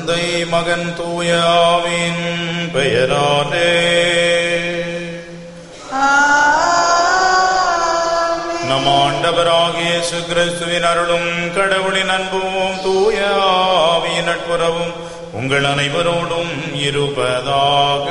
தந்தை மகன் தூயாவின் பெயராலே நம் ஆண்டவராகிய இயேசு கிறிஸ்துவின் அருளும் கடவுளின் அன்பும் தூயாவின் நட்புறவும் உங்கள் அனைவரோடும் இருப்பதாக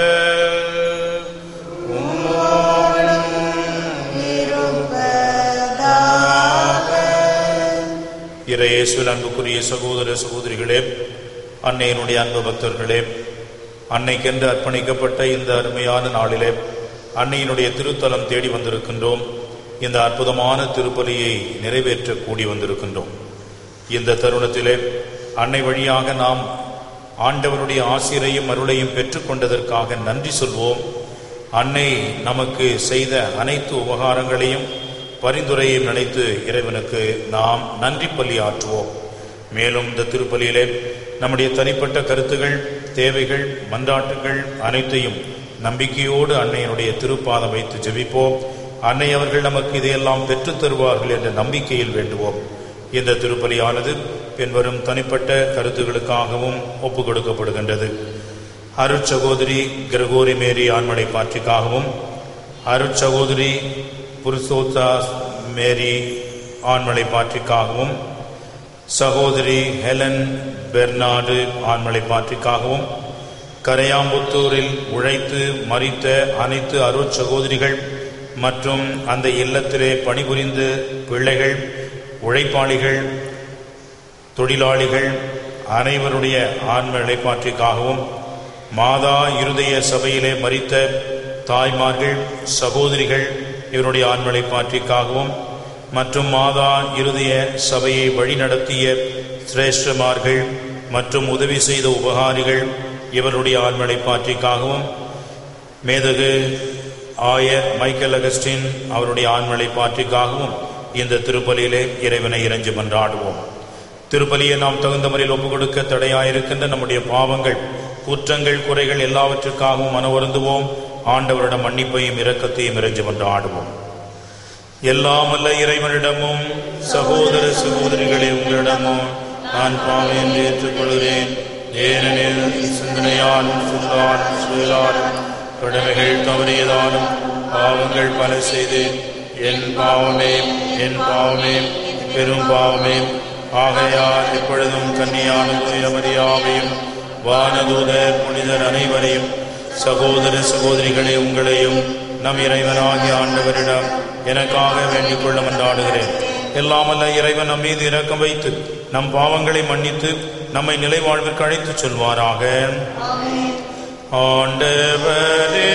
இறையேசுவில் அன்புக்குரிய சகோதர சகோதரிகளே அன்னையினுடைய அன்பு பக்தர்களே அன்னைக்கென்று அர்ப்பணிக்கப்பட்ட இந்த அருமையான நாளிலே அன்னையினுடைய திருத்தலம் தேடி வந்திருக்கின்றோம் இந்த அற்புதமான திருப்பலியை நிறைவேற்ற கூடி வந்திருக்கின்றோம் இந்த தருணத்திலே அன்னை வழியாக நாம் ஆண்டவருடைய ஆசிரையும் அருளையும் பெற்றுக்கொண்டதற்காக நன்றி சொல்வோம் அன்னை நமக்கு செய்த அனைத்து உபகாரங்களையும் பரிந்துரையும் நினைத்து இறைவனுக்கு நாம் நன்றி பலி ஆற்றுவோம் மேலும் இந்த திருப்பலியிலே நம்முடைய தனிப்பட்ட கருத்துகள் தேவைகள் மன்றாட்டுகள் அனைத்தையும் நம்பிக்கையோடு அன்னையினுடைய திருப்பாதம் வைத்து ஜெபிப்போம் அன்னை அவர்கள் நமக்கு இதையெல்லாம் பெற்றுத் தருவார்கள் என்ற நம்பிக்கையில் வேண்டுவோம் இந்த திருப்பலியானது பின்வரும் தனிப்பட்ட கருத்துகளுக்காகவும் ஒப்புக் கொடுக்கப்படுகின்றது அருட்சகோதரி கிரகோரி மேரி ஆண்மனை பாற்றிக்காகவும் அருட்சகோதரி புருஷோத்தா மேரி ஆண்மலை பாற்றிக்காகவும் சகோதரி ஹெலன் பெர்னாடு ஆண்மலை பாற்றிக்காகவும் கரையாம்புத்தூரில் உழைத்து மறித்த அனைத்து அருட்சகோதரிகள் மற்றும் அந்த இல்லத்திலே பணிபுரிந்த பிள்ளைகள் உழைப்பாளிகள் தொழிலாளிகள் அனைவருடைய ஆன்ம இழைப்பாற்றிக்காகவும் மாதா இருதய சபையிலே மறித்த தாய்மார்கள் சகோதரிகள் இவருடைய ஆன்ம இழைப்பாற்றிக்காகவும் மற்றும் மாதா இருதய சபையை வழிநடத்திய சிரேஷ்டமார்கள் மற்றும் உதவி செய்த உபகாரிகள் இவருடைய ஆன்ம இழைப்பாற்றிக்காகவும் மேதகு ஆயர் மைக்கேல் அகஸ்டின் அவருடைய ஆண்மலை பாற்றிக்காகவும் இந்த திருப்பலியிலே இறைவனை இறைஞ்சு மன்றாடுவோம் திருப்பலியை நாம் தகுந்த முறையில் ஒப்புக் கொடுக்க தடையாயிருக்கின்ற நம்முடைய பாவங்கள் குற்றங்கள் குறைகள் எல்லாவற்றுக்காகவும் மனவருந்துவோம் ஆண்டவரிடம் மன்னிப்பையும் இரக்கத்தையும் இறைஞ்சு மன்றாடுவோம் எல்லாம் அல்ல இறைவனிடமும் சகோதர சகோதரிகளே உங்களிடமும் நான் பாவம் என்று ஏற்றுக்கொள்கிறேன் ஏனெனில் சிந்தனையாலும் சொல்லாலும் செயலாலும் கடமைகள் தவறியதாலும் பாவங்கள் பல செய்து என் பாவமே என் பாவமே பெரும் பாவமே ஆகையால் எப்பொழுதும் கன்னியான மரியாவையும் வானதூதர் புனிதர் அனைவரையும் சகோதர சகோதரிகளே உங்களையும் நம் இறைவனாகிய ஆண்டவரிடம் எனக்காக வேண்டிக் கொள்ள மன்றாடுகிறேன் எல்லாமல்ல இறைவன் நம் மீது இரக்கம் வைத்து நம் பாவங்களை மன்னித்து நம்மை நிலை வாழ்விற்கு அழைத்துச் சொல்வாராக ஆண்டவரே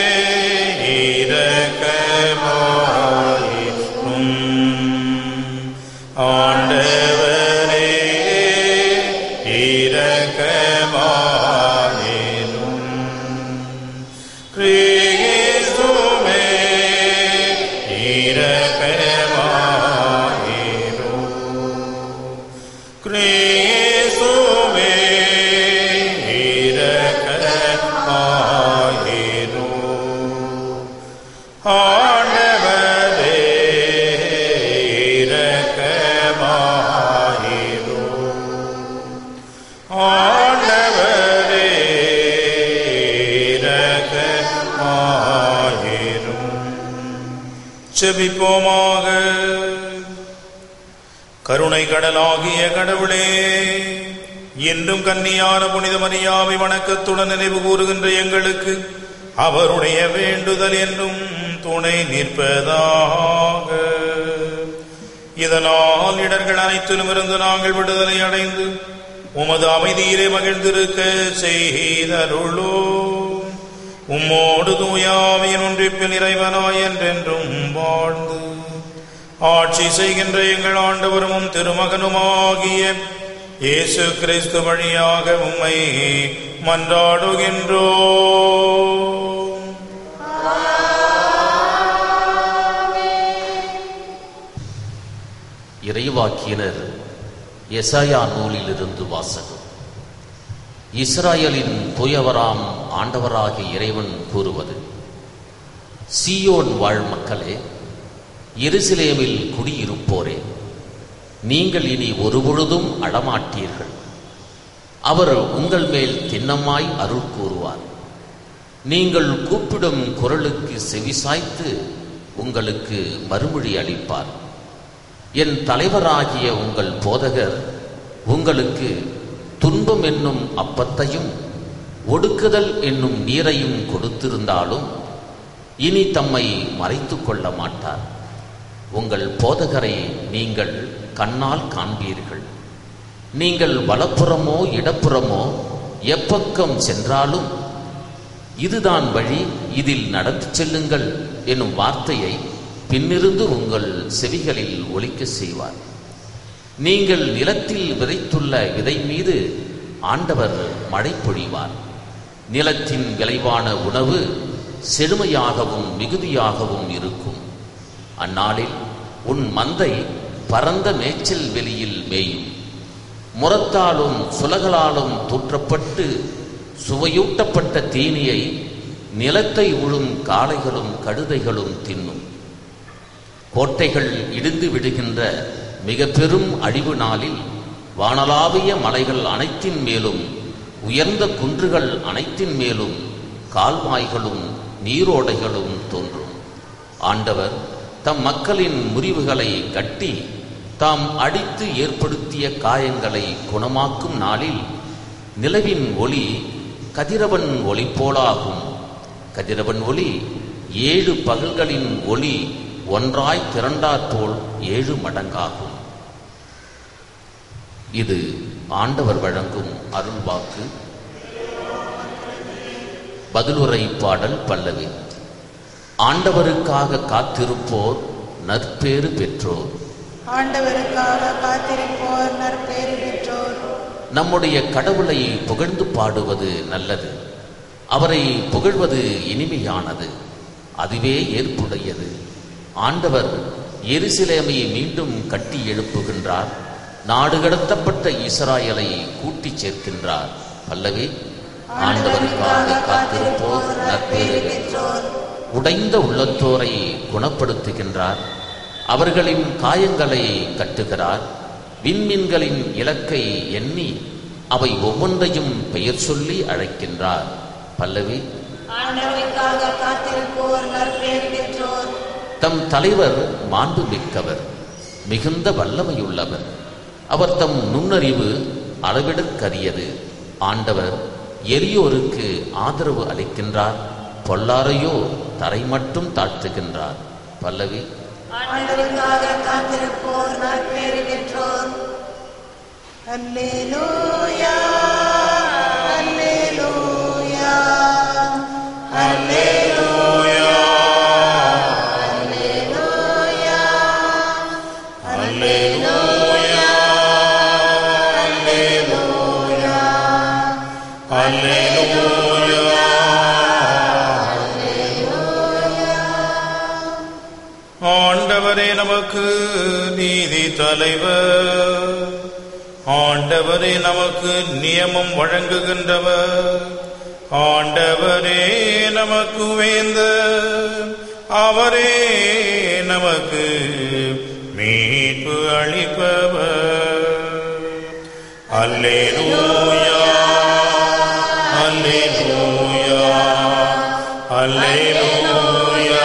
இரக்கமாயிரும் ஆண்டவரே இரக்கமாயிரும் கிறிஸ்துவே இரக்கமாயிரும் கிறிஸ்துவே இரக்கமாயிரும் ஆண்டவரே இரக்கமாயிரும் ஆண்டவரே இரக்கமாயிரும் செபிப்போமாக கருணை கடலாகிய கடவுளே இன்றும் கன்னியான புனித மரியாவை வணக்கத்துடன் நினைவு கூறுகின்ற எங்களுக்கு அவருடைய வேண்டுதல் என்றும் துணை நிற்பதாக இதனால் இடர்கள் அனைத்திலும் இருந்து நாங்கள் விடுதலை அடைந்து உமது அமைதியிலே மகிழ்ந்திருக்க செய்தருளோ உம்மோடு தூயாவின் ஒன்றிப்பில் இறைவனாய் என்றென்றும் வாழ்ந்து ஆட்சி செய்கின்ற எங்கள் ஆண்டவரும் திருமகனுமாகிய இயேசு கிறிஸ்து வழியாக உம்மை மன்றாடுகின்றோ இறைவாக்கியனர் எசாயா நூலிலிருந்து வாசகம் இஸ்ராயலின் தூயவராம் ஆண்டவராகிய இறைவன் கூறுவது சீயோன் வாழ் மக்களே எருசலேமில் குடியிருப்போரே நீங்கள் இனி ஒருபொழுதும் அடமாட்டீர்கள் அவர் உங்கள் மேல் திண்ணமாய் அருள் கூறுவார் நீங்கள் கூப்பிடும் குரலுக்கு செவிசாய்த்து உங்களுக்கு மறுமொழி அளிப்பார் என் தலைவராகிய உங்கள் போதகர் உங்களுக்கு துன்பம் என்னும் அப்பத்தையும் ஒடுக்குதல் என்னும் நீரையும் கொடுத்திருந்தாலும் இனி தம்மை மறைத்துக் கொள்ள மாட்டார் உங்கள் போதகரை நீங்கள் கண்ணால் காண்பீர்கள் நீங்கள் வலப்புறமோ இடப்புறமோ எப்பக்கம் சென்றாலும் இதுதான் வழி இதில் நடந்து செல்லுங்கள் என்னும் வார்த்தையை பின்னிருந்து உங்கள் செவிகளில் ஒலிக்க செய்வார் நீங்கள் நிலத்தில் விதைத்துள்ள விதை மீது ஆண்டவர் மழை பொழிவார் நிலத்தின் விளைவான உணவு செழுமையாகவும் மிகுதியாகவும் இருக்கும் அந்நாளில் உன் மந்தை பரந்த மேய்ச்சல் வெளியில் மேயும் முரத்தாலும் சுலகலாலும் தூற்றப்பட்டு சுவையூட்டப்பட்ட தீனியை நிலத்தை உழும் காளைகளும் கழுதைகளும் தின்னும் கோட்டைகள் இடிந்து விடுகின்ற மிக பெரும் அழிவு நாளில் வானலாவிய மலைகள் அனைத்தின் மேலும் உயர்ந்த குன்றுகள் அனைத்தின் மேலும் கால்வாய்களும் நீரோடைகளும் தோன்றும் ஆண்டவர் தம் மக்களின் முறிவுகளை கட்டி தாம் அடித்து ஏற்படுத்திய காயங்களை குணமாக்கும் நாளில் நிலவின் ஒளி கதிரவன் ஒளி போலாகும் கதிரவன் ஒளி ஏழு பகல்களின் ஒளி ஒன்றாய் திரண்டாற்போல் ஏழு மடங்காகும் இது ஆண்டவர் வழங்கும் அருள்வாக்கு பதிலுரை பாடல் பல்லவி ஆண்டவருக்காக காத்திருப்போர் நற்பேறு பெற்றோர் ஆண்டவருக்காக காத்திருப்போர் நற்பேறு பெற்றோர் நம்முடைய கடவுளை புகழ்ந்து பாடுவது நல்லது அவரை புகழ்வது இனிமையானது அதுவே ஏற்புடையது ஆண்டவர் எருசலேமை மீண்டும் கட்டி எழுப்புகின்றார் நாடு கடத்தப்பட்ட இஸ்ராயலை கூட்டிச் சேர்க்கின்றார் பல்லவி ஆண்டவருக்காக காத்திருப்போர் நற்பேறு பெற்றோர் உடைந்த உள்ளத்தோரை குணப்படுத்துகின்றார் அவர்களின் காயங்களை கட்டுகிறார் விண்மீன்களின் இலக்கை எண்ணி அவை ஒவ்வொன்றையும் பெயர் சொல்லி அழைக்கின்றார் பல்லவி ஆண்டவருக்காக காத்திருப்போர் நற்பேறு பெற்றோர் தம் தலைவர் மாண்பு மிக்கவர் மிகுந்த வல்லமையுள்ளவர் அவர் தம் நுண்ணறிவு அளவிடற்கரியது ஆண்டவர் எளியோருக்கு ஆதரவு அளிக்கின்றார் பொல்லாரையோ தரை மட்டும் தாழ்த்துகின்றார் பல்லவி ஆண்டவருக்காக காத்திருப்போர் நற்பேறு பெற்றோர் அல்லேலூயா அல்லேலூயா அல்லேலூயா அல்லேலூயா அல்லேலூயா அல்லேலூயா ஆண்டவரே நமக்கு நீதி தலைவர் ஆண்டவரே நமக்கு நியமம் வழங்குகின்றவர் ஆண்டவரே நமக்கு வேந்த அவரே நமக்கு மீட்பு அளிப்பவர் அல்லேலூயா அல்லேலூயா அல்லேலூயா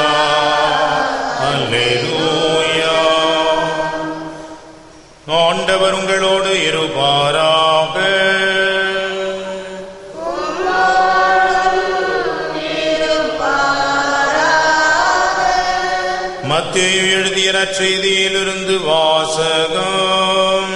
அல்லேலூயா ஆண்டவர் உங்களோடு இருப்பாராக மத்தேயு எழுதிய நற்செய்தியிலிருந்து வாசகம்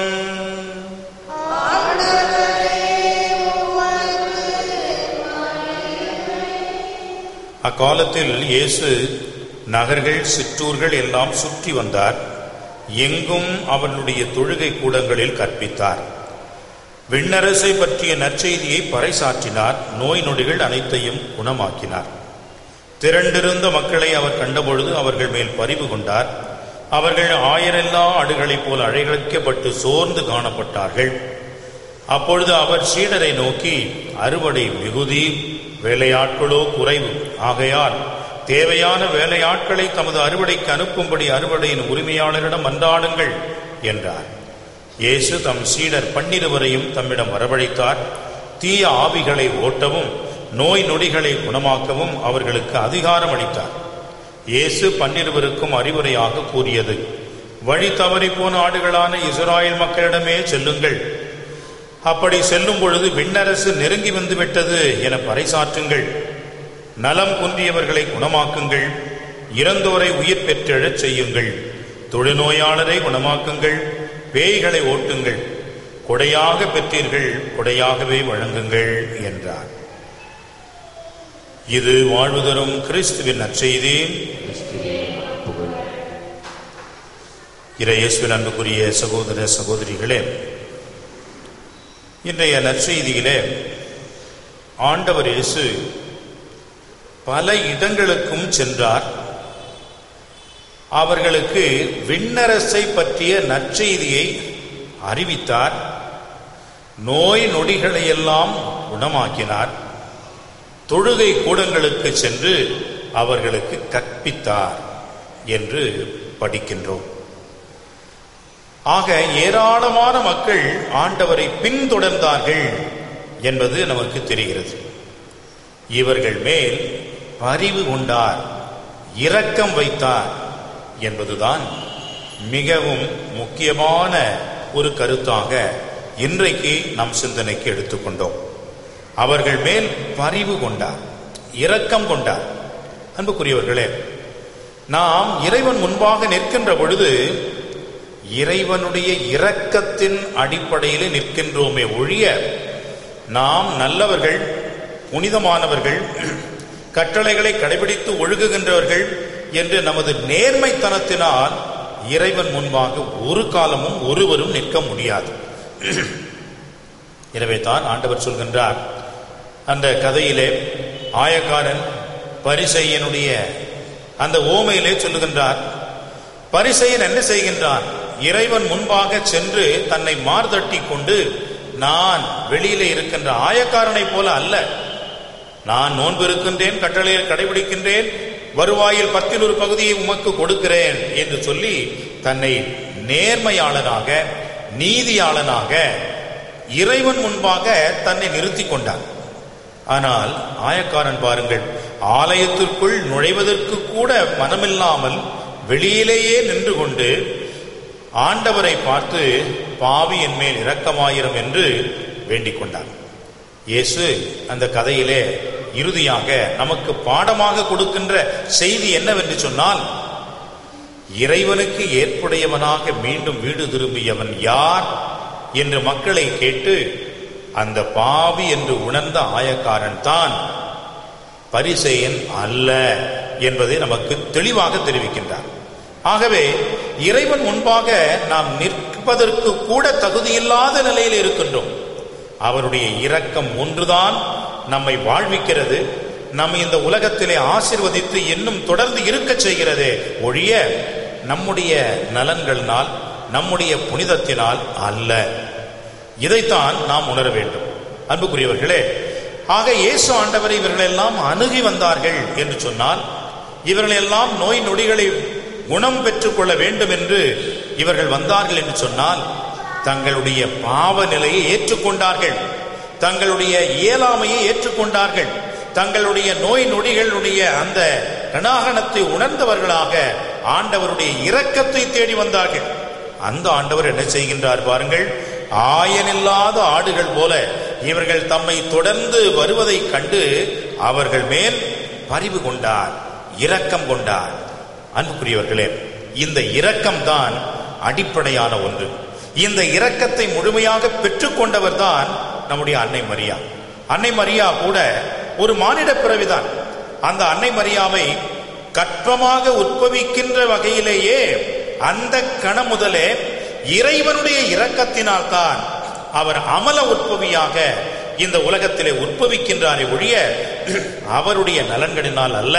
அக்காலத்தில் இயேசு நகர்கள் சிற்றூர்கள் எல்லாம் சுற்றி வந்தார் எங்கும் அவர்களுடைய தொழுகை கூடங்களில் கற்பித்தார் விண்ணரசை பற்றிய நற்செய்தியை பறைசாற்றினார் நோய் நொடிகள் அனைத்தையும் குணமாக்கினார் திரண்டிருந்த மக்களை அவர் கண்டபொழுது அவர்கள் மேல் பரிவு கொண்டார் அவர்கள் ஆயிரெல்லா ஆடுகளைப் போல் அழைக்கப்பட்டு சோர்ந்து காணப்பட்டார்கள் அப்பொழுது அவர் சீடரை நோக்கி அறுவடை மிகுதி வேலையாட்களோ குறைவு ஆகையால் தேவையான வேலையாட்களை தமது அறுவடைக்கு அனுப்பும்படி அறுவடையின் உரிமையாளரிடம் மன்றாடுங்கள் என்றார் இயேசு தம் சீடர் பன்னிருவரையும் தம்மிடம் வரவழைத்தார் தீய ஆவிகளை ஓட்டவும் நோய் நொடிகளை குணமாக்கவும் அவர்களுக்கு அதிகாரம் அளித்தார் இயேசு பன்னிருவருக்கும் அறிவுரையாக கூறியது வழி தவறி போன ஆடுகளான இஸ்ராயேல் மக்களிடமே செல்லுங்கள் அப்படி செல்லும் பொழுது விண்ணரசு நெருங்கி வந்து விட்டது என பறைசாற்றுங்கள் நலம் குன்றியவர்களை குணமாக்குங்கள் இறந்தோரை உயிர் பெற்றெழச் செய்யுங்கள் தொழுநோயாளரை குணமாக்குங்கள் பேய்களை ஓட்டுங்கள் கொடையாக பெற்றீர்கள் கொடையாகவே வழங்குங்கள் என்றார் இது வாழ்வு தரும் கிறிஸ்துவின் நற்செய்தி கிறிஸ்துவே புகழ் இறையேசுவின் அன்புக்குரிய சகோதர சகோதரிகளே இன்றைய நற்செய்தியிலே ஆண்டவர் இயேசு பல இடங்களுக்கும் சென்றார் அவர்களுக்கு விண்ணரசை பற்றிய நற்செய்தியை அறிவித்தார் நோய் நொடிகளையெல்லாம் குணமாக்கினார் தொழுகை கூடங்களுக்கு சென்று அவர்களுக்கு கற்பித்தார் என்று படிக்கின்றோம் ஆக ஏராளமான மக்கள் ஆண்டவரை பின்தொடர்ந்தார்கள் என்பது நமக்கு தெரிகிறது இவர்கள் மேல் பரிவு கொண்டார் இரக்கம் வைத்தார் என்பதுதான் மிகவும் முக்கியமான ஒரு கருத்தாக இன்றைக்கு நம் சிந்தனைக்கு எடுத்துக்கொண்டோம் அவர்கள் மேல் பரிவு கொண்டார் இரக்கம் கொண்டார் அன்புக்குரியவர்களே நாம் இறைவன் முன்பாக நிற்கின்ற பொழுது இறைவனுடைய இரக்கத்தின் அடிப்படையில் நிற்கின்றோமே ஒழிய நாம் நல்லவர்கள் புனிதமானவர்கள் கட்டளைகளை கடைபிடித்து ஒழுகுகின்றவர்கள் என்று நமது நேர்மைத்தனத்தினால் இறைவன் முன்பாக ஒரு காலமும் ஒருவரும் நிற்க முடியாது எனவே தான் ஆண்டவர் சொல்கின்றார் அந்த கதையிலே ஆயக்காரன் பரிசையனுடைய அந்த ஓமையிலே சொல்லுகின்றார் பரிசெயன் என்ன செய்கின்றான் இறைவன் முன்பாக சென்று தன்னை மார்தட்டி கொண்டு நான் வெளியிலே இருக்கின்ற ஆயக்காரனைப் போல அல்ல நான் நோன்பு இருக்கின்றேன் கட்டளையை கடைபிடிக்கின்றேன் வருவாயில் பத்தில் ஒரு பகுதியை உமக்கு கொடுக்கிறேன் என்று சொல்லி தன்னை நேர்மையாளனாக நீதியாளனாக இறைவன் முன்பாக தன்னை நிறுத்தி கொண்டான் ஆனால் ஆயக்காரன் பாருங்கள் ஆலயத்திற்குள் நுழைவதற்கு கூட மனமில்லாமல் வெளியிலேயே நின்று கொண்டு ஆண்டவரை பார்த்து பாவி என் மேல் இரக்கமாயிரம் என்று வேண்டிக் கொண்டார் இயேசு அந்த கதையிலே இறுதியாக நமக்கு பாடமாக கொடுக்கின்ற செய்தி என்னவென்று சொன்னால் இறைவனுக்கு ஏற்புடையவனாக மீண்டும் வீடு திரும்பியவன் யார் என்று மக்களை கேட்டு அந்த பாவி என்று உணர்ந்த ஆயக்காரன் தான் பரிசெயன் அல்ல என்பதை நமக்கு தெளிவாக தெரிவிக்கின்றார் ஆகவே இறைவன் முன்பாக நாம் நிற்பதற்கு கூட தகுதியில்லாத நிலையில் இருக்கின்றோம் அவருடைய இரக்கம் ஒன்றுதான் நம்மை வாழ்விக்கிறது நம்ம இந்த உலகத்திலே ஆசிர்வதித்து இன்னும் தொடர்ந்து இருக்கச் செய்கிறதே ஒழிய நம்முடைய நலன்களினால் நம்முடைய புனிதத்தினால் அல்ல இதைத்தான் நாம் உணர வேண்டும் அன்புக்குரியவர்களே ஆக இயேசு ஆண்டவரை இவர்களெல்லாம் அணுகி வந்தார்கள் என்று சொன்னால் இவர்களெல்லாம் நோய் நொடிகளை குணம் பெற்றுக் கொள்ள வேண்டும் என்று இவர்கள் வந்தார்கள் என்று சொன்னால் தங்களுடைய பாவ நிலையை ஏற்றுக்கொண்டார்கள் தங்களுடைய இயலாமையை ஏற்றுக்கொண்டார்கள் தங்களுடைய நோய் நொடிகளுடைய அந்த ரணாகனத்தை உணர்ந்தவர்களாக ஆண்டவருடைய இரக்கத்தை தேடி வந்தார்கள் அந்த ஆண்டவர் என்ன செய்கின்றார் பாருங்கள் ஆயனில்லாத ஆடுகள் போல இவர்கள் தம்மை தொடர்ந்து வருவதைக் கண்டு அவர்கள் மேல் பரிவு கொண்டார் இரக்கம் கொண்டார் அன்புக்குரியவர்களே இந்த இரக்கம்தான் அடிப்படையான ஒன்று இந்த இரக்கத்தை முழுமையாக பெற்றுக்கொண்டவர் தான் நம்முடைய அன்னை மரியா அன்னை மரியா கூட ஒரு மானிட பிறவிதான் அந்த அன்னை மரியாவை கற்பமாக உட்பவிக்கின்ற வகையிலேயே அந்த கணம் முதலே இறைவனுடைய இரக்கத்தினால் தான் அவர் அமல உற்பவியாக இந்த உலகத்திலே உற்பவிக்கின்றாரே ஒழிய அவருடைய நலன்களினால் அல்ல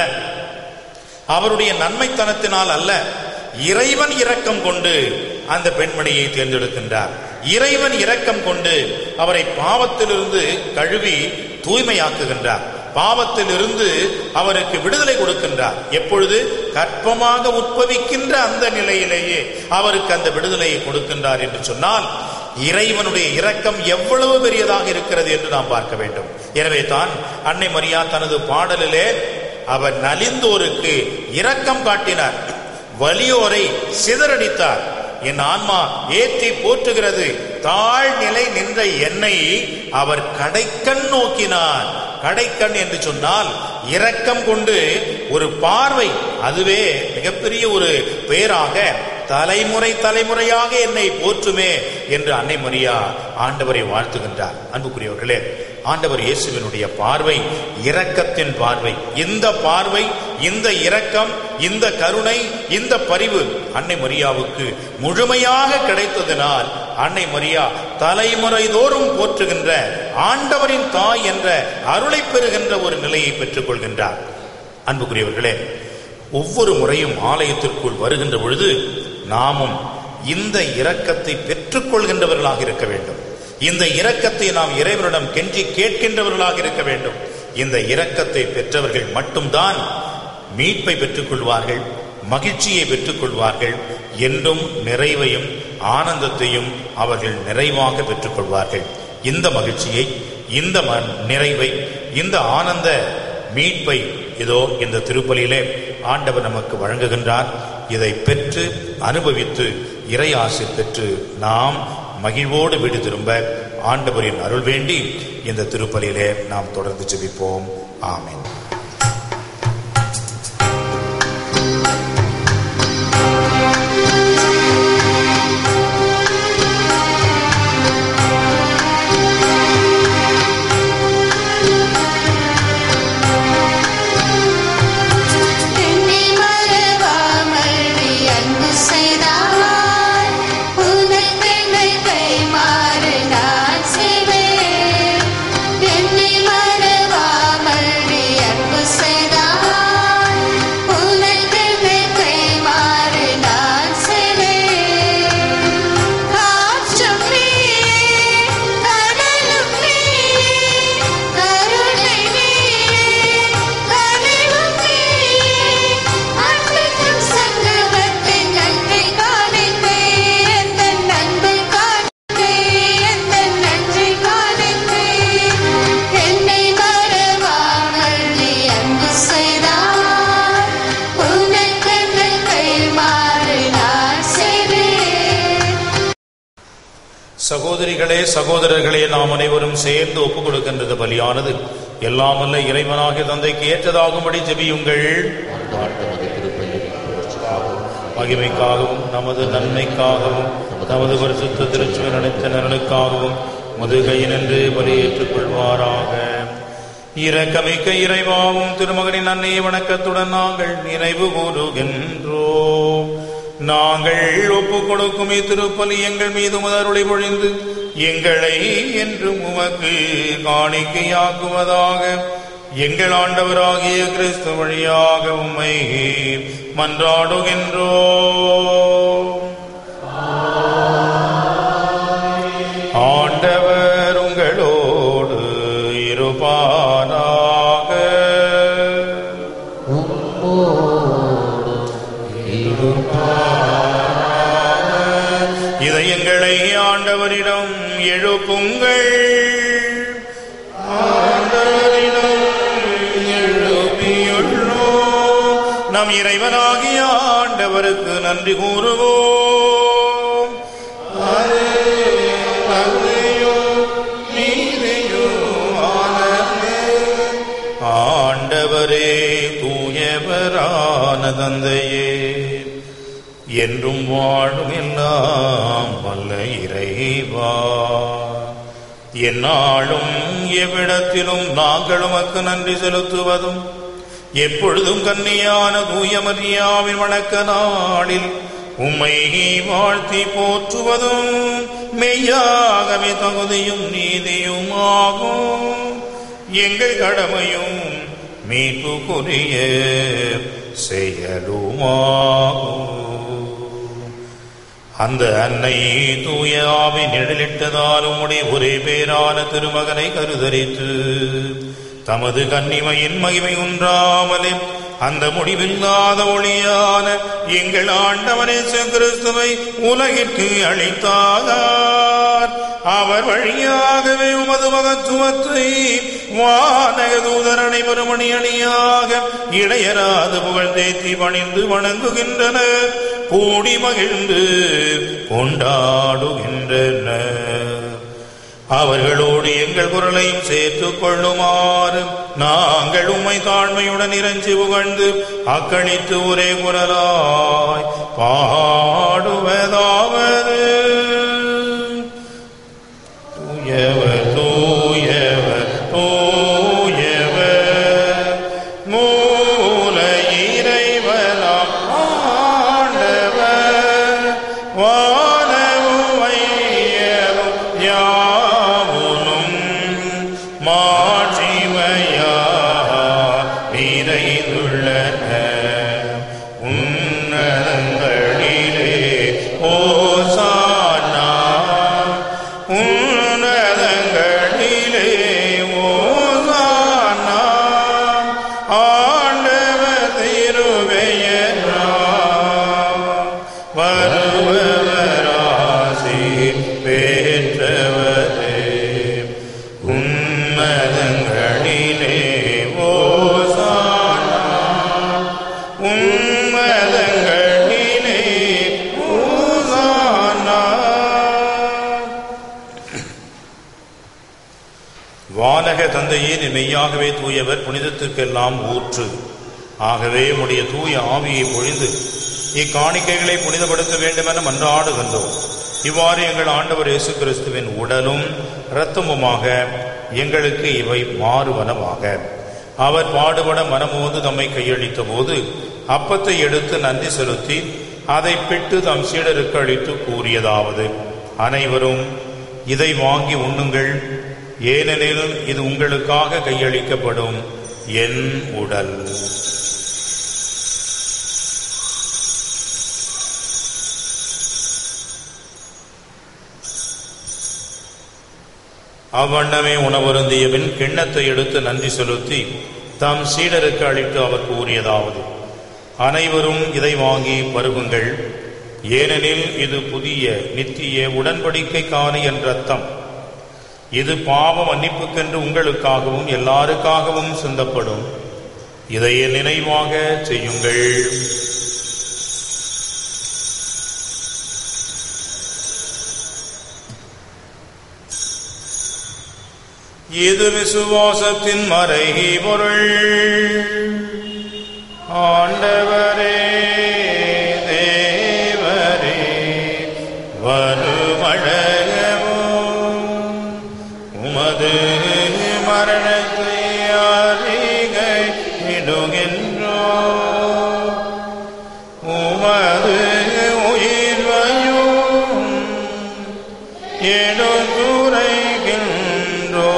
அவருடைய நன்மைத்தனத்தினால் அல்ல இறைவன் இரக்கம் கொண்டு அந்த பெண்மணியை தேர்ந்தெடுக்கின்றார் இறைவன் இரக்கம் கொண்டு அவரை பாவத்திலிருந்து கழுவி தூய்மையாக்குகின்றார் பாவத்திலிருந்து அவருக்கு விடுதலை கொடுக்கின்றார் எப்பொழுது கற்பமாக உட்பவிக்கின்ற அந்த நிலையிலேயே அவருக்கு அந்த விடுதலையை கொடுக்கின்றார் என்று சொன்னால் இறைவனுடைய இரக்கம் எவ்வளவு பெரியதாக இருக்கிறது என்று நாம் பார்க்க வேண்டும் எனவே தான் அன்னை மரியா தனது பாடலிலே அவர் நலிந்தோருக்கு இரக்கம் காட்டினார் வலியோரை சிதறடித்தார் என் ஆன்மா ஏற்றி போற்றுகிறது தாழ்நிலை நின்ற என்னை அவர் கடைக்கண் நோக்கினார் கடைக்கண் என்று சொன்னால் இரக்கம் கொண்டு ஒரு பார்வை அதுவே மிகப்பெரிய ஒரு பெயராக தலைமுறை தலைமுறையாக என்னை போற்றுமே என்று அன்னை மரியா ஆண்டவரை வாழ்த்துகின்றார் அன்புக்குரியவர்களே ஆண்டவர் இயேசுவினுடைய பார்வை இரக்கத்தின் பார்வை இந்த பார்வை இந்த இரக்கம் இந்த கருணை இந்த பரிவு அன்னை மரியாவுக்கு முழுமையாக கிடைத்ததினால் அன்னை மரியா தலைமுறை தோறும் போற்றுகின்ற ஆண்டவரின் தாய் என்ற அருளை பெறுகின்ற ஒரு நிலையை பெற்றுக் கொள்கின்றார் அன்புக்குரியவர்களே ஒவ்வொரு முறையும் ஆலயத்திற்குள் வருகின்ற பொழுது நாமும் இந்த இரக்கத்தை பெற்றுக்கொள்கின்றவர்களாக இருக்க வேண்டும் இந்த இரக்கத்தை நாம் இறைவனிடம் கெஞ்சி கேட்கின்றவர்களாக இருக்க வேண்டும் இந்த இரக்கத்தை பெற்றவர்கள் மட்டும்தான் மீட்பை பெற்றுக்கொள்வார்கள் மகிழ்ச்சியை பெற்றுக்கொள்வார்கள் என்றும் நிறைவையும் ஆனந்தத்தையும் அவர்கள் நிறைவாக பெற்றுக்கொள்வார்கள் இந்த மகிழ்ச்சியை இந்த ம- நிறைவை இந்த ஆனந்த மீட்பை இதோ இந்த திருப்பலியிலே ஆண்டவர் நமக்கு வழங்குகின்றார் இதை பெற்று அனுபவித்து இறை ஆசை பெற்று நாம் மகிழ்வோடு வீடு திரும்ப ஆண்டவரின் அருள் வேண்டி இந்த திருப்பலியிலே நாம் தொடர்ந்து ஜெபிப்போம் ஆமென் என்னை மறவாமல் நீ அன்பு செய்தாய் உனக்கென்னை கைமாறு நான் செய்வேன் என்னை மறவாமல் நீ அன்பு செய்தாய் உனக்கென்னை கைமாறு நான் செய்வேன் காற்றும் நீயே கடலும் நீயே கருணை நீயே கனிவும் நீயே அன்பிற்கும் சங்கமத்தின் நன்றி காணிக்கை எந்த நன்மை காணிக்கை எந்த நன்றி காணிக்கை என்னை மறவாமல் நீ அன்பு செய்தாய் உனக்கென்னை கைமாறு நான் செய்வேன் சகோதரிகளே சகோதரர்களே நாம் அனைவரும் சேர்ந்து ஒப்புக் கொடுக்கின்றது பலியானது எல்லாம் அல்ல இறைவனாகிய தந்தைக்கு ஏற்றதாகும்படி ஜெபியுங்கள் ஆண்டாள் நமது திருப்பலியின் புகழ்ச்சிக்காகவும் மகிமைக்காகவும் நமது நன்மைக்காகவும் நமது பரிசுத்த திருச்சுவன் அனைத்த நலனுக்காகவும் முதுகையினின்று பலியேற்றுக் கொள்வாராக இரக்கமிக்க இறைவாவும் திருமகனின் அன்னைய வணக்கத்துடன் நாங்கள் நினைவு கூறுகின்றோம் நாங்கள் ஒப்புக் கொடுக்கும் இத்திருப்பலி எங்கள் மீது முதருளை பொழிந்து எங்களை என்றும் உமக்கு காணிக்கையாக்குவதாக எங்கள் ஆண்டவராகிய கிறிஸ்து வழியாக உம்மை மன்றாடுகின்றோம் ஆண்டவர் உங்களோடு இருப்பாராக இதயங்களை ஆண்டவரிடம் எழுப்புங்கள் ஆண்டவரிடம் எழுப்பியுள்ளோம் நம் இறைவனாகிய ஆண்டவருக்கு நன்றி கூறுவோம் அது தகுதியும் நீதியுமானது. ஆண்டவரே தூயவரான தந்தையே என்றும் வாழும் எல்லாம் வல்ல இறைவா எந்நாளும் எவ்விடத்திலும் நாங்கள் உமக்கு நன்றி செலுத்துவதும் எப்பொழுதும் கன்னியான தூயமரியாவின் வணக்க நாளில் உம்மை வாழ்த்தி போற்றுவதும் மெய்யாகவே தகுதியும் நீதியுமாகும் எங்கள் கடமையும் மீட்புக்குரிய செயலுமாகும் அந்த அன்னை தூய ஆவி நிழலிட்டதாலும் உடைய ஒரே பேரான திருமகனை கருதரித்து தமது கன்னிமையின் மகிமை உன்றாமலே அந்த முடிவில்லாத ஒளியான எங்கள் ஆண்டவரே கிறிஸ்துவை உலகிற்கு அளித்தார் அவர் வழியாகவே உமது மகத்துவத்தை வானக தூதர் அனைவரும் அணி அணியாக இடையராது புகழ்ந்தேத்தி பணிந்து வணங்குகின்றனர் கூடி மகிழ்ந்து கொண்டாடுகின்றனர் அவர்களோடு எங்கள் குரலையும் சேர்த்துக் கொள்ளுமாறு நாங்கள் உம்மை தாழ்மையுடன் இறைஞ்சி புகழ்ந்து அக்களித்து ஒரே குரலாய் பாடுவதாவது தூயவர் தூயவர் தூயவர் மூல இறைவனாம் ஆண்டவர் வானவும் வையவும் யாவுனும் மாட்சிமையா நிறைந்துள்ளன உன்னதங்களிலே ஓசானா உன்னதங்களிலே ஓசானா ஆண்டவர் திருவையரா வருவராசி பெற்றவரே உன்னதங்களிலே ஓசானா உன்னதங்களிலே ஓசானா வானக தந்தையே நீ மெய்யாகவே தூயவர் புனிதத்திற்கெல்லாம் ஊற்று ஆகவே உடைய தூய ஆவியை பொழிந்து இக்காணிக்கைகளை புனிதப்படுத்த வேண்டுமென மன்றாடுகின்றோம் இவ்வாறு எங்கள் ஆண்டவர் இயேசு கிறிஸ்துவின் உடலும் இரத்தமுமாக எங்களுக்கு இவை மாறுவனவாக அவர் பாடுபட மனமோந்து தம்மை கையளித்த போது அப்பத்தை எடுத்து நன்றி செலுத்தி அதை பிட்டு தம் சீடருக்கு அளித்து கூறியதாவது அனைவரும் இதை வாங்கி உண்ணுங்கள் ஏனெனில் இது உங்களுக்காக கையளிக்கப்படும் என் உடல் அவ்வண்ணமே உணவருந்திய பின் கிண்ணத்தை எடுத்து நன்றி செலுத்தி தம் சீடருக்கு அளித்து அவர் கூறியதாவது அனைவரும் இதை வாங்கி பருகுங்கள் ஏனெனில் இது புதிய நித்திய உடன்படிக்கைக்கான என் ரத்தம் இது பாவ மன்னிப்புக்கென்று உங்களுக்காகவும் எல்லாருக்காகவும் சிந்தப்படும் இதை என் நினைவாக செய்யுங்கள் இது விசுவாசத்தின் மறைகி பொருள் ஆண்டவரே தேவரே வருமழகமோ உமது மரணத்தை அறிகை இடுகின்றோ உமது உயிர்வையும் எடுத்துரைகின்றோ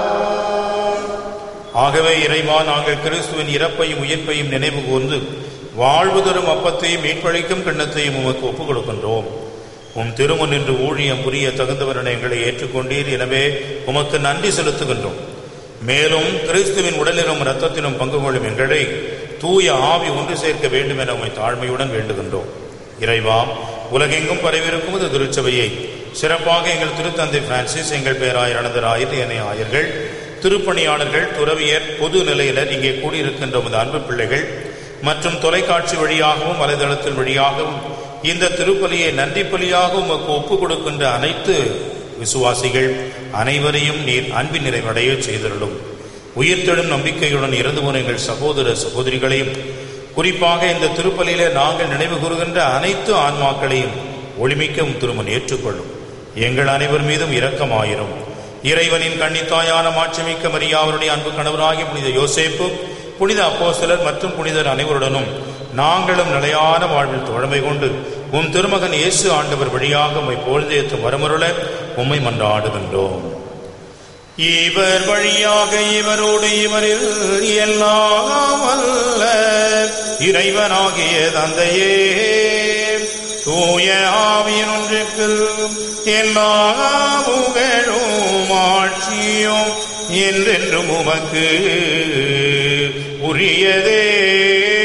ஆகவே இறைவா நாங்கள் கிறிஸ்துவின் இறப்பையும் உயிர்ப்பையும் நினைவு கூர்ந்து வாழ்வு தரும் அப்பத்தையும் மீட்பளிக்கும் கிண்ணத்தையும் உமக்கு ஒப்புக் கொடுக்கின்றோம் உம் திருமுன் நின்று ஊழியம் புரிய தகுந்தவரென எங்களை ஏற்றுக்கொண்டீர் எனவே உமக்கு நன்றி செலுத்துகின்றோம் மேலும் கிறிஸ்துவின் உடலிலும் இரத்தத்திலும் பங்கு கொள்ளும் எங்களை தூய ஆவி ஒன்று சேர்க்க வேண்டும் என உம்மை தாழ்மையுடன் வேண்டுகின்றோம் இறைவா உலகெங்கும் பரவிருக்கும் இது திருச்சபையை சிறப்பாக எங்கள் திருத்தந்தை பிரான்சிஸ் எங்கள் பேராயர் அனந்தர் ஆயர் ஏனைய ஆயர்கள் திருப்பணியாளர்கள் துறவியர் பொது நிலையினர் இங்கே கூடியிருக்கின்ற உமது அன்பு பிள்ளைகள் மற்றும் தொலைக்காட்சி வழியாகவும் வலைதளத்தின் வழியாகவும் இந்த திருப்பலியை நன்றி பலியாக உமக்கு ஒப்புக் கொடுக்கின்ற அனைத்து விசுவாசிகள் அனைவரையும் நீர் அன்பின் நிறைவடைய செய்திருளும் உயிர்த்தெழும் நம்பிக்கையுடன் இறந்து போன எங்கள் சகோதர சகோதரிகளையும் குறிப்பாக இந்த திருப்பலியிலே நாங்கள் நினைவு கூறுகின்ற அனைத்து ஆன்மாக்களையும் ஒளிமிக்க உம் திருமன் ஏற்றுக்கொள்ளும் எங்கள் அனைவர் மீதும் இரக்கமாயிரும் இறைவனின் கன்னித்தாயான மாட்சிமிக்க மரியா அவருடைய அன்பு கணவராகிய புனித யோசேப்பு புனித அப்போஸ்தலர் மற்றும் புனிதர் அனைவருடனும் நாங்களும் நிலையான வாழ்வில் தோழமை கொண்டு உம் திருமகன் இயேசு ஆண்டவர் வழியாக உம்மை பொழுதேற்றும் வரமருள உம்மை மன்றாடுகின்றோம் இவர் வழியாக இவரோடு இவரில் எல்லாம் அல்ல இறைவனாகிய தந்தையே தூய ஆவியின் ஒன்றுக்கு எல்லா புகழும் ஆட்சியும் என்றென்றும் உமக்கு உரியதே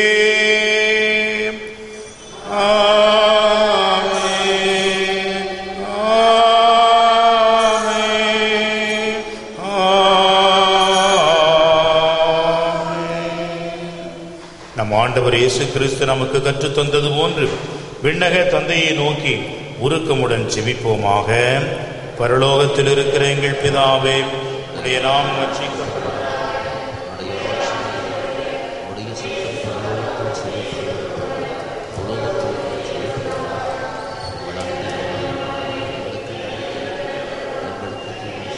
நம் ஆண்டவர் இயேசு கிறிஸ்து நமக்கு கற்றுத் தந்தது போன்று விண்ணக தந்தையை நோக்கி உருக்கமுடன் செபிப்போமாக பரலோகத்தில் இருக்கிற எங்கள் பிதாவே உடைய நாமம் ரட்சிக்கப்பட உடைய ஆட்சி உடைய சித்தம் பரலோகத்தில் செய்யப்படுகிறது உலகத்தில் செய்யப்படுகிறது எங்களுக்கு எங்களுக்கு தீமை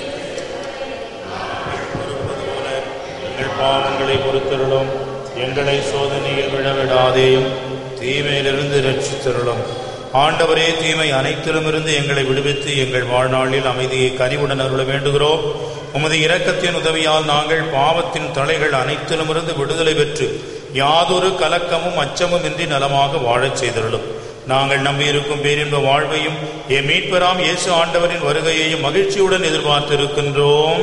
செய்ய எங்கள் பாவங்களை பொறுத்தருளும் எங்களை சோதனையில் விழவிடாதேயும் தீமையிலிருந்து ரட்சித்தருளும் ஆண்டவரே தீமை அனைத்திலுமிருந்து எங்களை விடுவித்து எங்கள் வாழ்நாளில் அமைதியை கனிவுடன் அருள வேண்டுகிறோம் உமது இரக்கத்தின் உதவியால் நாங்கள் பாவத்தின் தலைகள் அனைத்திலுமிருந்து விடுதலை பெற்று யாதொரு கலக்கமும் அச்சமும் இன்றி நலமாக வாழச் செய்தருளும் நாங்கள் நம்பியிருக்கும் பேரின்ப வாழ்வையும் என் மீட்பராம் இயேசு ஆண்டவரின் வருகையையும் மகிழ்ச்சியுடன் எதிர்பார்த்திருக்கின்றோம்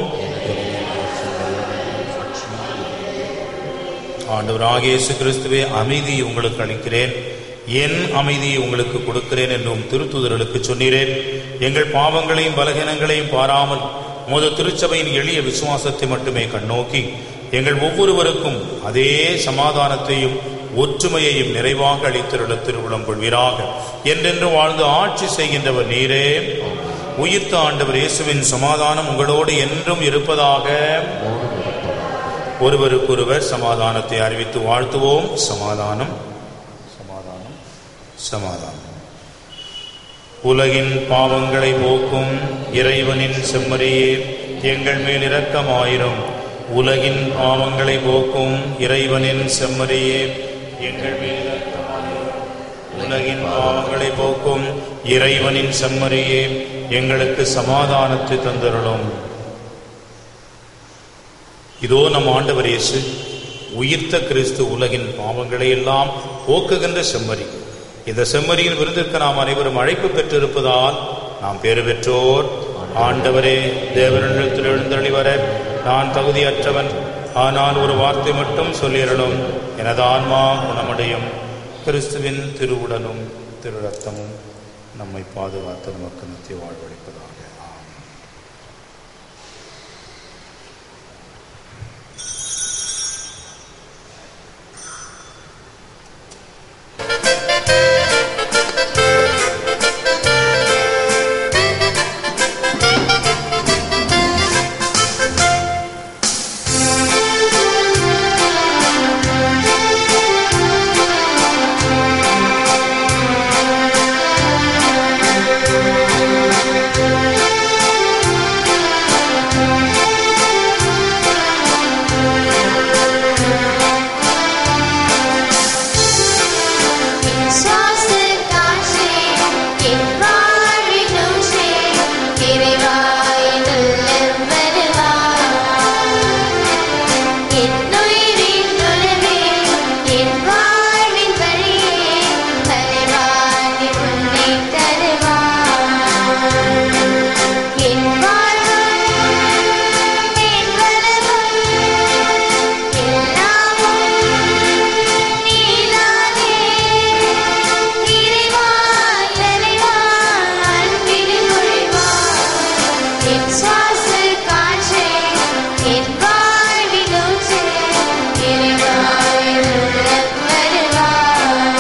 ஆண்டவராகிய இயேசு கிறிஸ்துவே அமைதியை உங்களுக்கு அளிக்கிறேன் என் அமைதியை உங்களுக்கு கொடுக்கிறேன் என்றும் திருத்துதர்களுக்கு சொன்னீரேன் எங்கள் பாவங்களையும் பலகீனங்களையும் பாராமல் உமது திருச்சபையின் எளிய விசுவாசத்தை மட்டுமே கண்ணோக்கி எங்கள் ஒவ்வொருவருக்கும் அதே சமாதானத்தையும் ஒற்றுமையையும் நிறைவாக அளித்திருள திருவுளம் கொள்வீராக என்றென்று வாழ்ந்து ஆட்சி செய்கின்றவர் நீரே உயிர்த்த ஆண்டவர் இயேசுவின் சமாதானம் உங்களோடு என்றும் இருப்பதாக ஒருவருக்கொருவர் சமாதானத்தை அறிவித்து வாழ்த்துவோம் சமாதானம் சமாதானம் சமாதானம் உலகின் பாவங்களை போக்கும் இறைவனின் செம்மறியே எங்கள் மேல் இரக்கமாயிரும் உலகின் பாவங்களை போக்கும் இறைவனின் செம்மறியே எங்கள் மேல் இரக்கமாயிரும் உலகின் பாவங்களை போக்கும் இறைவனின் செம்மறியே எங்களுக்கு சமாதானத்தை தந்தருளும் இதோ நம் ஆண்டவர் இயேசு உயிர்த்த கிறிஸ்து உலகின் பாவங்களை எல்லாம் போக்குகின்ற செம்மறி இந்த செம்மறியின் விருந்திற்கு நாம் அனைவரும் அழைப்பு பெற்றிருப்பதால் நாம் பேறு பெற்றோர் ஆண்டவரே தேவனிடத்தில் எழுந்தள்ளி வர நான் தகுதியற்றவன் ஆனால் ஒரு வார்த்தை மட்டும் சொல்லிடணும் எனது ஆன்மா குணமடையும் கிறிஸ்துவின் திருவுடனும் திரு ரத்தமும் நம்மை பாதுகாத்து நமக்கு நித்திய வாழ்வளிப்பதாக ஆமென். சுவாச காற்றே என் வாழ்வின் ஊற்றே இறைவாய் நல்லம் வருவாய் என் உயிரின் உணவே என் வாழ்வின் வழியே தலைவாய் உன்னை தருவாய் என் வாழ்வும் என் வளமும் எல்லாமும் நீதானே இறைவாய் நிறைவாய் அன்பில் மொழிவாய் என் சுவாச காற்றே என் வாழ்வின் ஊற்றே இறைவாய் உள்ளம் வருவாய்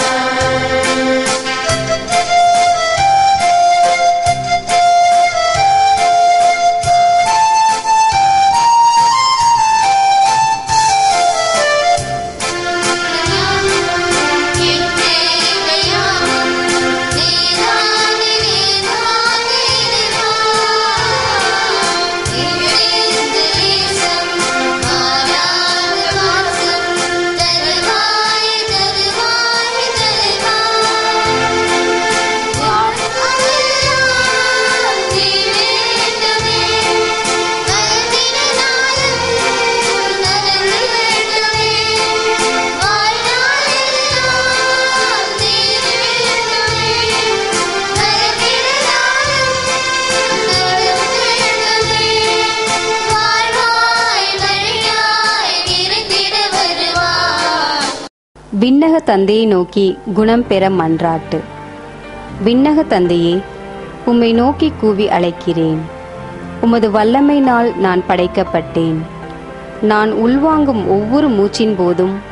விண்ணக தந்தையை நோக்கி குணம் பெற மன்றாட்டு விண்ணக தந்தையே உம்மை நோக்கி கூவி அழைக்கிறேன் உமது வல்லமையினால் நான் படைக்கப்பட்டேன் நான் உள்வாங்கும் ஒவ்வொரு மூச்சின் போதும்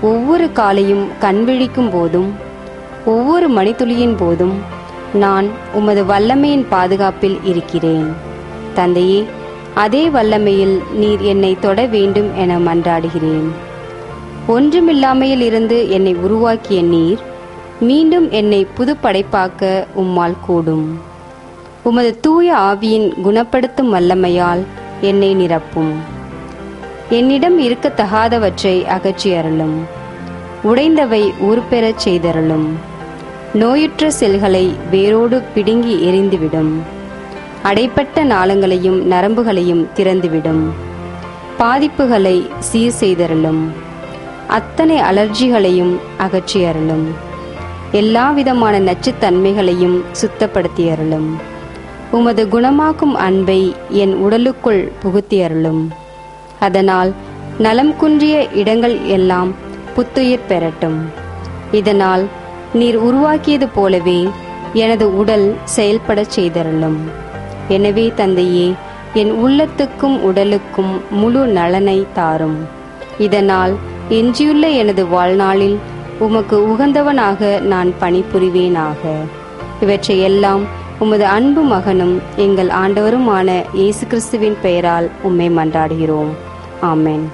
ஒவ்வொரு காலையும் கண்விழிக்கும் போதும் ஒவ்வொரு மணித்துளியின் போதும் நான் உமது வல்லமையின் பாதுகாப்பில் இருக்கிறேன் தந்தையே அதே வல்லமையில் நீர் என்னை தொட வேண்டும் என மன்றாடுகிறேன் ஒன்றுமில்லாமையில் இருந்து என்னை உருவாக்கிய நீர் மீண்டும் என்னை புதுப்படைப்பாக்க உம்மால் கூடும் உமது தூய ஆவியின் குணப்படுத்தும் வல்லமையால் என்னை நிரப்பும் என்னிடம் இருக்கத்தகாதவற்றை அகற்றி அருளும் உடைந்தவை உருப்பெறச் செய்தருளும் நோயுற்ற செல்களை வேரோடு பிடுங்கி எரிந்துவிடும் அடைப்பட்ட நாளங்களையும் நரம்புகளையும் திறந்துவிடும் பாதிப்புகளை சீர் செய்தருளும் அத்தனை அலர்ஜிகளையும் அகற்றி அருளும் எல்லா விதமான நச்சுத்தன்மைகளையும் சுத்தப்படுத்தி அருளும் உமது குணமாக்கும் அன்பை என் உடலுக்குள் புகுத்தி அருளும் அதனால் நலம் குன்றிய இடங்கள் எல்லாம் புத்துயிர் பெறட்டும் இதனால் நீர் உருவாக்கியது போலவே எனது உடல் செயல்படச் செய்தருளும் எனவே தந்தையே என் உள்ளத்துக்கும் உடலுக்கும் முழு நலனை தாரும் இதனால் எஞ்சியுள்ள எனது வாழ்நாளில் உமக்கு உகந்தவனாக நான் பணிபுரிவேனாக இவற்றை எல்லாம் உமது அன்பு மகனும் எங்கள் ஆண்டவருமான இயேசு கிறிஸ்துவின் பெயரால் உம்மை மன்றாடுகிறோம் ஆமென்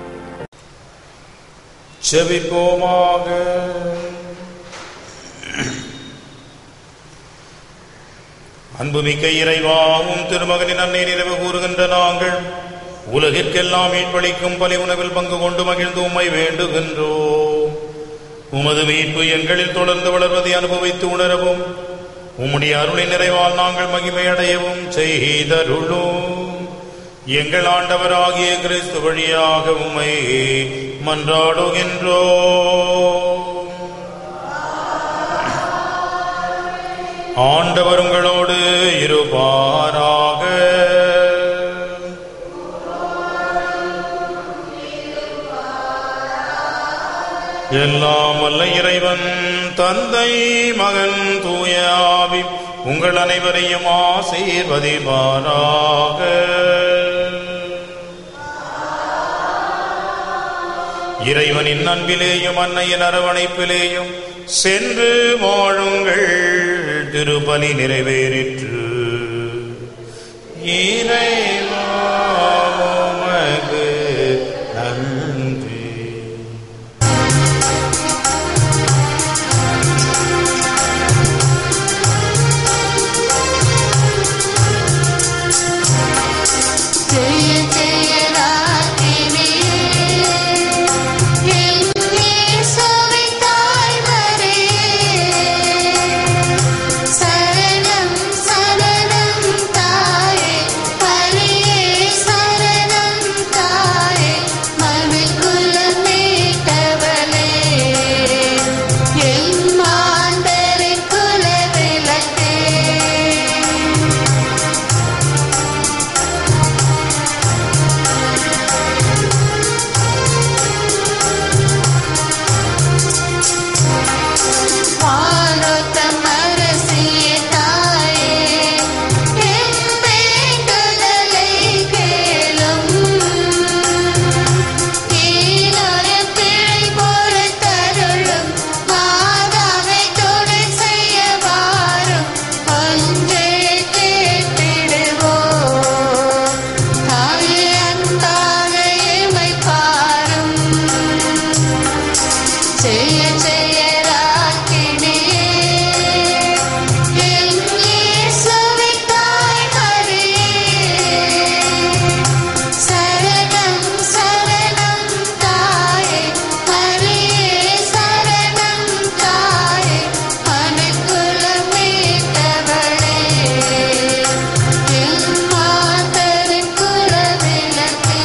செபிப்போமாக அன்புமிக்க இறைவாவும் திருமகனின் அன்னை நிறைவு கூறுகின்ற நாங்கள் உலகிற்கெல்லாம் மீட்பளிக்கும் பலி உணவில் பங்கு கொண்டு மகிழ்ந்து உம்மை வேண்டுகின்றோம் உமது மீட்பு எங்களில் தொடர்ந்து வளர்வதை அனுபவித்து உணரவும் உம்முடைய அருளின் நிறைவால் நாங்கள் மகிமையடையவும் செய்தருளும் எங்கள் ஆண்டவராகிய கிறிஸ்து வழியாக உம்மை மன்றாடுகின்றோம் ஆண்டவர் உங்களோடு இருப்பாராக எல்லாம் வல்ல இறைவன் தந்தை மகன் தூய ஆவி உங்கள் அனைவரையும் ஆசீர்வதிப்பாராக இறைவனின் அன்பிலேயும் அன்னையின் அரவணைப்பிலேயும் சென்று வாழுங்கள் திருப்பலி நிறைவேறிற்று இறைவா உமக்கு நன்றி ஜெய ஜெய ராகினி எங்கே சுவித்தாய் வரே சரணம் சரணம் தாயே ஹரியே சரணம் தாயே மனுக்குலம் மீட்டவளே என் மாந்தரின் குலவிளக்கே வானோத்தமரசியே தாயே என் வேண்டுதலை கேளும் ஈனொரு பிழை பொறுத்தருளும் மாதாவை துணை செய்ய வாரும் ஒன்றே கேட்டிடுவோம் தாயே அன்பாக எமை பாரும் ஜெய ஜெய ராக்கினியே என் இயேசுவின் தாய் மரியே சரணம் சரணம் தாயே ஹரியே சரணம் தாயே மனுக்குலம் மீட்டவளே என் மாதரின் குலவிளக்கே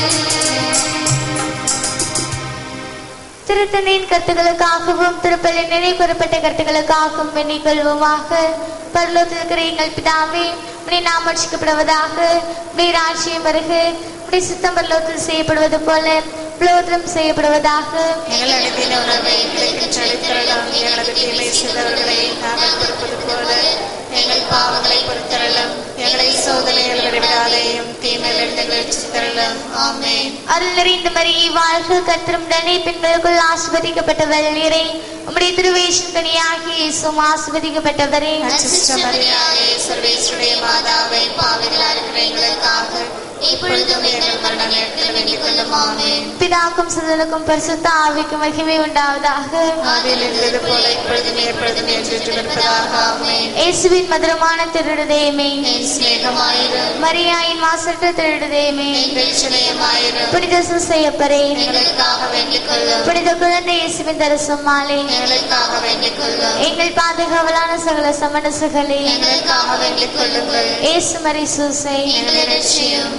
திருத்தந்தையின் கருத்துக்களுக்காகவும் திருப்பலி நினைவு கூறப்பட்ட கருத்துக்களுக்காகவும் வேண்டிக் கொள்வோமாக பரலோகத்தில் இருக்கிற எங்கள் பிதாவே உடைய நாம் ரட்சிக்கப்படுவதாக உடைய ராஜ்யம் வருக உடைய சித்தம் பரலோகத்தில் செய்யப்படுவது போல புலோகத்திலும் செய்யப்படுவதாக எங்கள் அனுதின உணவை எங்களுக்கு செலுத்தரலாம் எங்களது தீமை செய்தவர்களை நாங்கள் பொறுப்பது போல எங்கள் பாவங்களை பொறுத்தரலாம் எங்களை சோதனைகள் விடாதையும் தீமை தீமையிலிருந்து எங்களை ரட்சித்தருளும் ஆமென் அருள் நிறைந்த மரியை வாழ்க கத்திரமுடனே பெண்களுக்குள் ஆஸ்வதிக்கப்பட்டவர் நீரே உம்முடைய திருவேஷன் கனியாகி இயேசுவும் ஆஸ்வதிக்கப்பட்டவரே அச்சிஷ்டமரியாயே சர்வேஸ்வருடைய மாதாவை பாவிகளா இருக்கிற எங்களுக்காக இப்பொழுதும் எங்கள் மரண நேரத்தில் வேண்டிக் கொள்ளும் ஆமென் பிதாக்கும் சுதனுக்கும் பரிசுத்த ஆவிக்கும் மகிமை உண்டாவதாக ஆதியில் இருந்தது போல இப்பொழுதும் எப்பொழுதும் என்று இருப்பதாக ஆமென் இயேசுவின் மதுரமான திருடுதேமே என் சிநேகமாயிரும் மரியாயின் மாசற்ற திருடுதேமே எங்கள் சிநேகமாயிரும் புனித சுசையப்பரே எங்களுக்காக வேண்டிக் கொள்ளும் புனித குழந்தை இயேசுவின் தரசுமாலே எங்களுக்காக வேண்டிக் கொள்ளும் எங்கள் பாதுகாவலான சகல சமணசுகளே எங்களுக்காக வேண்டிக் கொள்ளுங்கள் இயேசு மரி சூசை எங்களை ரட்சியும்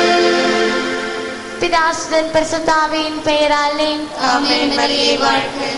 பிதாசுதன் பரிசுத்தாவியின் பெயராலே ஆமென் மரியே வாழ்க